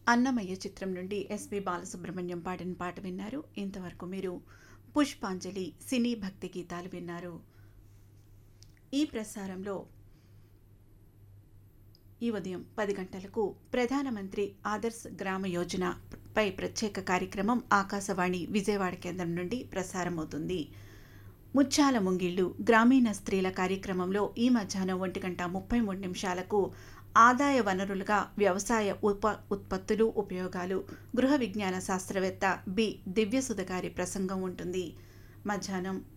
అన్నమయ్య చిత్రం నుండి ఎస్పి బాలసుబ్రహ్మణ్యం పాడిన పాట విన్నారు ఇంతవరకు మీరు పుష్పాంజలి సినీ భక్తి గీతాలు విన్నారు ఈ ప్రసారంలో ఈ ఉదయం పది గంటలకు ప్రధానమంత్రి ఆదర్శ్ గ్రామ యోజన పై ప్రత్యేక కార్యక్రమం ఆకాశవాణి విజయవాడ కేంద్రం నుండి ప్రసారమవుతుంది ముత్యాల ముంగిళ్ళు గ్రామీణ స్త్రీల కార్యక్రమంలో ఈ మధ్యాహ్నం ఒంటి గంట ముప్పై మూడు నిమిషాలకు ఆదాయ వనరులుగా వ్యవసాయ ఉప ఉత్పత్తులు ఉపయోగాలు గృహ విజ్ఞాన శాస్త్రవేత్త బి దివ్యసుధ గారి ప్రసంగం ఉంటుంది మధ్యాహ్నం